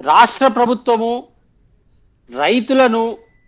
రాష్ట్ర ప్రభుత్వము రైతులను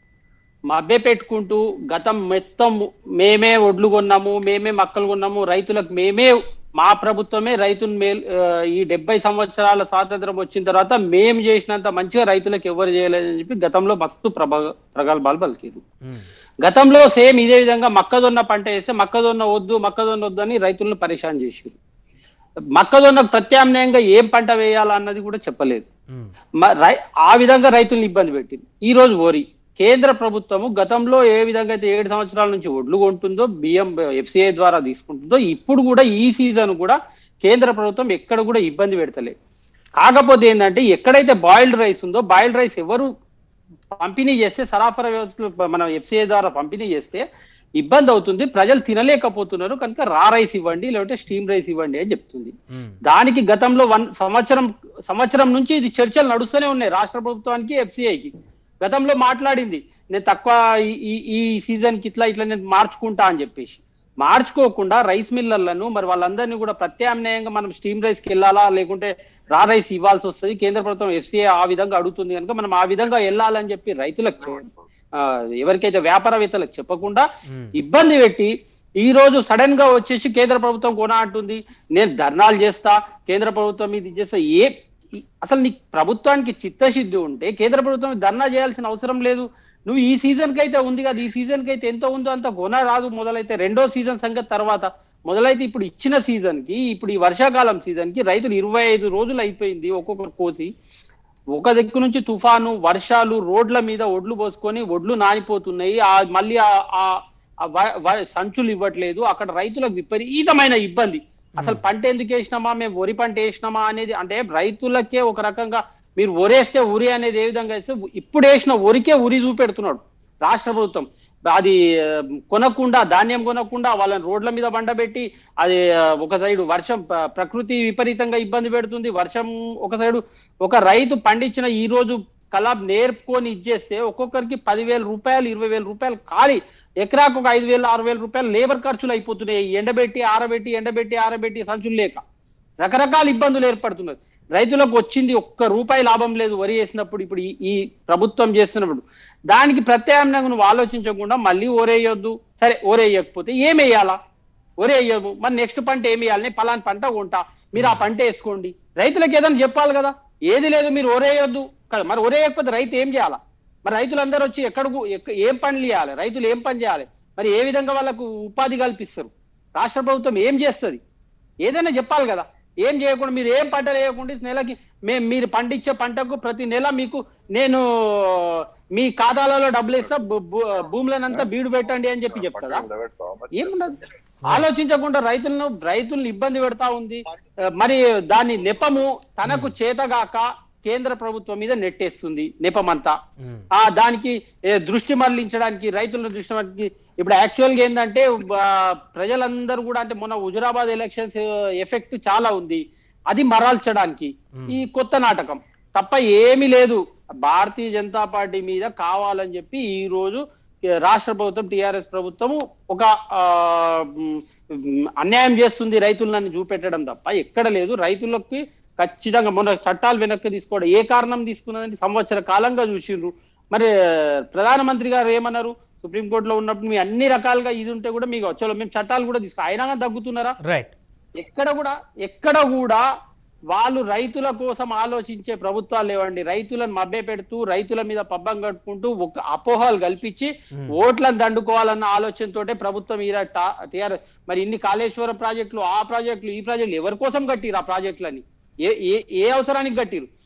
మభ్యపెట్టుకుంటూ గతం మొత్తం మేమే ఒడ్లు కొన్నాము మేమే మక్కలు కొన్నాము రైతులకు మేమే మా ప్రభుత్వమే రైతును మేలు ఆ, ఈ డెబ్బై సంవత్సరాల స్వాతంత్రం వచ్చిన తర్వాత మేము చేసినంత మంచిగా రైతులకు ఎవరు చేయలేదని చెప్పి గతంలో మస్తు ప్రభ ప్రగల్భాలు పలికిరు ఉమ్, గతంలో సేమ్ ఇదే విధంగా మొక్కజొన్న పంట వేస్తే మొక్కజొన్న వద్దు మొక్కజొన్న వద్దు అని రైతులను పరేషాన్ చేసారు మొక్కజొన్నకు ప్రత్యామ్నాయంగా ఏం పంట వేయాలన్నది కూడా చెప్పలేదు ఉమ్, మ- రై- ఆ విధంగా రైతులను ఇబ్బంది పెట్టింది ఈ రోజు ఓరి కేంద్ర ప్రభుత్వము గతంలో ఏ విధంగా అయితే ఏడు సంవత్సరాల నుంచి ఒడ్లు కొంటుందో బియ్యం ఎఫ్సిఐ ద్వారా తీసుకుంటుందో ఇప్పుడు కూడా ఈ సీజన్ కూడా కేంద్ర ప్రభుత్వం ఎక్కడ కూడా ఇబ్బంది పెడతలేదు కాకపోతే ఏంటంటే ఎక్కడైతే బాయిల్డ్ రైస్ ఉందో బాయిల్డ్ రైస్ ఎవరు పంపిణీ చేస్తే సరఫరా వ్యవస్థలు మనం ఎఫ్సిఐ ద్వారా పంపిణీ చేస్తే ఇబ్బంది అవుతుంది ప్రజలు తినలేకపోతున్నారు కనుక రా రైస్ ఇవ్వండి లేదంటే స్టీమ్ రైస్ ఇవ్వండి అని చెప్తుంది ఉమ్, దానికి గతంలో వన్ సంవత్సరం సంవత్సరం నుంచి ఇది చర్చలు నడుస్తూనే ఉన్నాయి రాష్ట్ర ప్రభుత్వానికి ఎఫ్సిఐకి గతంలో మాట్లాడింది నేను తక్కువ ఈ- ఈ ఈ సీజన్ కి ఇట్లా ఇట్లా నేను మార్చుకుంటా అని చెప్పేసి మార్చుకోకుండా రైస్ మిల్లర్లను మరి వాళ్ళందరినీ కూడా ప్రత్యామ్నాయంగా మనం స్టీమ్ రైస్ కి వెళ్ళాలా లేకుంటే రా రైస్ ఇవ్వాల్సి వస్తుంది కేంద్ర ప్రభుత్వం ఎఫ్సిఐ ఆ విధంగా అడుగుతుంది కనుక మనం ఆ విధంగా వెళ్ళాలని చెప్పి రైతులకు చె- ఆ, ఎవరికైతే వ్యాపారవేత్తలకు చెప్పకుండా ఉమ్, ఇబ్బంది పెట్టి ఈ రోజు సడన్ గా వచ్చేసి కేంద్ర ప్రభుత్వం కొన అంటుంది నేను ధర్నాలు చేస్తా కేంద్ర ప్రభుత్వం ఇది చేస్తా ఏ ఈ- అసలు నీకు ప్రభుత్వానికి చిత్తశుద్ధి ఉంటే కేంద్ర ప్రభుత్వం ధర్నా చేయాల్సిన అవసరం లేదు నువ్వు ఈ సీజన్ కి అయితే ఉంది కదా ఈ సీజన్ కి అయితే ఎంత ఉందో అంత కొన రాదు మొదలైతే రెండో సీజన్ సంగతి తర్వాత మొదలైతే ఇప్పుడు ఇచ్చిన సీజన్ కి ఇప్పుడు ఈ వర్షాకాలం సీజన్ కి రైతులు ఇరవై ఐదు రోజులు అయిపోయింది ఒక్కొక్కరు కోసి ఒక దిక్కు నుంచి తుఫాను వర్షాలు రోడ్ల మీద ఒడ్లు పోసుకొని ఒడ్లు నానిపోతున్నాయి ఆ మళ్ళీ ఆ- ఆ- ఆ వ- వ- సంచులు ఇవ్వట్లేదు అక్కడ రైతులకు విపరీతమైన ఇబ్బంది అసలు పంట ఎందుకు వేసినామా మేము వరి పంట వేసినామా అనేది అంటే రైతులకే ఒక రకంగా మీరు ఒరేస్తే ఉరి అనేది ఏ విధంగా వేస్తే ఇప్పుడు వేసిన ఒరికే ఉరి చూపెడుతున్నాడు రాష్ట్ర ప్రభుత్వం అది ఆ, కొనకుండా ధాన్యం కొనకుండా వాళ్ళని రోడ్ల మీద బండబెట్టి అది ఆ, ఒక సైడు వర్షం ప్ర- ప్రకృతి విపరీతంగా ఇబ్బంది పెడుతుంది వర్షం ఒక సైడు ఒక రైతు పండించిన ఈ రోజు కలాబ్ నేర్పుకొని ఇచ్చేస్తే ఒక్కొక్కరికి పదివేల రూపాయలు ఇరవై వేల రూపాయలు ఖాళీ ఎకరాకు ఒక ఐదు వేలు ఆరు వేల రూపాయలు లేబర్ ఖర్చులు అయిపోతున్నాయి ఎండబెట్టి ఆరబెట్టి ఎండబెట్టి ఆరబెట్టి సంచులు లేక రకరకాల ఇబ్బందులు ఏర్పడుతున్నది రైతులకు వచ్చింది ఒక్క రూపాయి లాభం లేదు వరి వేసినప్పుడు ఇప్పుడు ఈ- ఈ ప్రభుత్వం చేస్తున్నప్పుడు దానికి ప్రత్యామ్నాయంగా నువ్వు ఆలోచించకుండా మళ్ళీ ఓరేయొద్దు సరే ఓరేయకపోతే ఏం వేయాలా ఒరేయము మరి నెక్స్ట్ పంట ఏమి వేయాలి నేను పలాని పంట కొంటా మీరు ఆ పంట వేసుకోండి రైతులకు ఏదైనా చెప్పాలి కదా ఏది లేదు మీరు ఒరేయొద్దు కదా మరి ఒరేయకపోతే రైతు ఏం చేయాలా మరి రైతులందరూ వచ్చి ఎక్కడకు ఎక్క- ఏం పనులు చేయాలి రైతులు ఏం పని చేయాలి మరి ఏ విధంగా వాళ్ళకు ఉపాధి కల్పిస్తారు రాష్ట్ర ప్రభుత్వం ఏం చేస్తుంది ఏదైనా చెప్పాలి కదా ఏం చేయకుండా మీరు ఏం పంట వేయకుండా ఈ నెలకి మేము మీరు పండించే పంటకు ప్రతి నెల మీకు నేను మీ ఖాతాలలో డబ్బులు ఇస్తా భూ- భూ- భూములనంతా బీడు పెట్టండి అని చెప్పి చెప్తారా ఏమున్నది ఆలోచించకుండా రైతులను రైతులను ఇబ్బంది పెడతా ఉంది ఆ, మరి దాని నెపము తనకు చేతగాక కేంద్ర ప్రభుత్వం మీద నెట్టేస్తుంది నెపమంతా ఉమ్, ఆ దానికి ఏ, దృష్టి మళ్లించడానికి రైతుల దృష్టి మళ్లించి ఇప్పుడు యాక్చువల్ గా ఏంటంటే ఆ, ప్రజలందరూ కూడా అంటే మొన్న హుజురాబాద్ ఎలక్షన్స్ ఎఫెక్ట్ చాలా ఉంది అది మరల్చడానికి ఈ కొత్త నాటకం తప్ప ఏమీ లేదు భారతీయ జనతా పార్టీ మీద కావాలని చెప్పి ఈ రోజు ఏ, రాష్ట్ర ప్రభుత్వం టిఆర్ఎస్ ప్రభుత్వము ఒక ఆ, మ్, మ్, అన్యాయం చేస్తుంది రైతులను చూపెట్టడం తప్ప ఎక్కడ లేదు రైతులకి ఖచ్చితంగా మొన్న చట్టాలు వెనక్కి తీసుకోవడం ఏ కారణం తీసుకున్నదంటే సంవత్సర కాలంగా చూసిండ్రు మరి ప్రధానమంత్రి గారు ఏమన్నారు సుప్రీంకోర్టులో ఉన్నప్పుడు మీ అన్ని రకాలుగా ఇది ఉంటే కూడా మీకు చలో మేము చట్టాలు కూడా తీసుకో అయినా కానీ తగ్గుతున్నారా రైట్ ఎక్కడ కూడా ఎక్కడ కూడా వాళ్ళు రైతుల కోసం ఆలోచించే ప్రభుత్వాలు లేవండి రైతులను మభ్య పెడుతూ రైతుల మీద పబ్బం కట్టుకుంటూ ఒక అపోహలు కల్పించి ఓట్లను దండుకోవాలన్న ఆలోచనతోటే ప్రభుత్వం ఈ టీఆర్ మరి ఇన్ని కాళేశ్వరం ప్రాజెక్టులు ఆ ప్రాజెక్టులు ఈ ప్రాజెక్టులు ఎవరి కోసం కట్టిరు ఆ ప్రాజెక్టులని ఏ ఏ ఏ అవసరానికి కట్టిరు